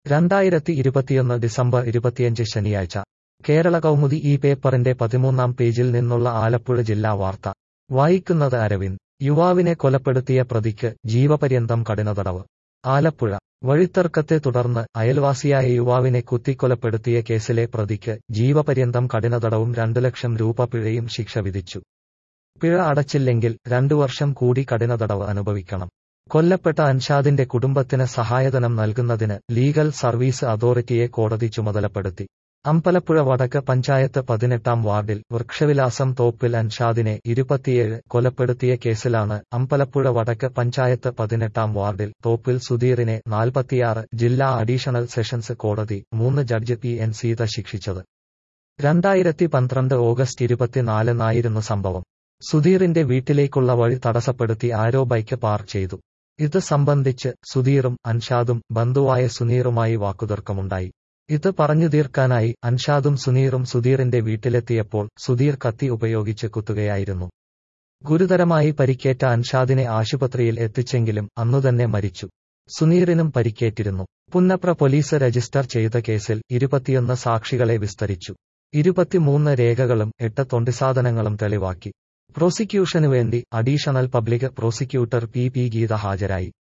രണ്ടായിരത്തി ഇരുപത്തിയൊന്ന് ഡിസംബർ ഇരുപത്തിയഞ്ച് ശനിയാഴ്ച കേരള കൗമുദി ഈ പേപ്പറിന്റെ പതിമൂന്നാം പേജിൽ നിന്നുള്ള ആലപ്പുഴ ജില്ലാ വാർത്ത വായിക്കുന്നത് അരവിന്ദ് യുവാവിനെ കൊലപ്പെടുത്തിയ പ്രതിക്ക് ജീവപര്യന്തം കഠിനതടവ് ആലപ്പുഴ വഴിത്തർക്കത്തെ തുടർന്ന് അയൽവാസിയായ യുവാവിനെ കുത്തിക്കൊലപ്പെടുത്തിയ കേസിലെ പ്രതിക്ക് ജീവപര്യന്തം കഠിനതടവും രണ്ടു ലക്ഷം രൂപ പിഴയും ശിക്ഷ വിധിച്ചു പിഴ അടച്ചില്ലെങ്കിൽ രണ്ടു വർഷം കൂടി കഠിനതടവ് അനുഭവിക്കണം കൊല്ലപ്പെട്ട അൻഷാദിന്റെ കുടുംബത്തിന് സഹായധനം നൽകുന്നതിന് ലീഗൽ സർവീസ് അതോറിറ്റിയെ കോടതി ചുമതലപ്പെടുത്തി അമ്പലപ്പുഴ വടക്ക് പഞ്ചായത്ത് പതിനെട്ടാം വാർഡിൽ വൃക്ഷവിലാസം തോപ്പിൽ അൻഷാദിനെ ഇരുപത്തിയേഴ് കൊലപ്പെടുത്തിയ കേസിലാണ് അമ്പലപ്പുഴ വടക്ക് പഞ്ചായത്ത് പതിനെട്ടാം വാർഡിൽ തോപ്പിൽ സുധീറിനെ നാൽപ്പത്തിയാറ് ജില്ലാ അഡീഷണൽ സെഷൻസ് കോടതി മൂന്ന് ജഡ്ജ് പി എൻ സീത ശിക്ഷിച്ചത് രണ്ടായിരത്തി പന്ത്രണ്ട് ഓഗസ്റ്റ് ഇരുപത്തിനാലിനായിരുന്നു സംഭവം സുധീറിന്റെ വീട്ടിലേക്കുള്ള വഴി തടസ്സപ്പെടുത്തി ആരോ ബൈക്ക് പാർക്ക് ചെയ്തു ഇത് സംബന്ധിച്ച് സുധീറും അൻഷാദും ബന്ധുവായ സുനീറുമായി വാക്കുതർക്കമുണ്ടായി ഇത് പറഞ്ഞു തീർക്കാനായി അൻഷാദും സുനീറും സുധീറിന്റെ വീട്ടിലെത്തിയപ്പോൾ സുധീർ കത്തി ഉപയോഗിച്ച് കുത്തുകയായിരുന്നു ഗുരുതരമായി പരിക്കേറ്റ അൻഷാദിനെ ആശുപത്രിയിൽ എത്തിച്ചെങ്കിലും അന്നുതന്നെ മരിച്ചു സുനീറിനും പരിക്കേറ്റിരുന്നു പുന്നപ്ര പോലീസ് രജിസ്റ്റർ ചെയ്ത കേസിൽ ഇരുപത്തിയൊന്ന് സാക്ഷികളെ വിസ്തരിച്ചു ഇരുപത്തിമൂന്ന് രേഖകളും എട്ട് തൊണ്ടിസാധനങ്ങളും തെളിവാക്കി പ്രോസിക്യൂഷനു വേണ്ടി additional public prosecutor P P Geetha ഹാജരായി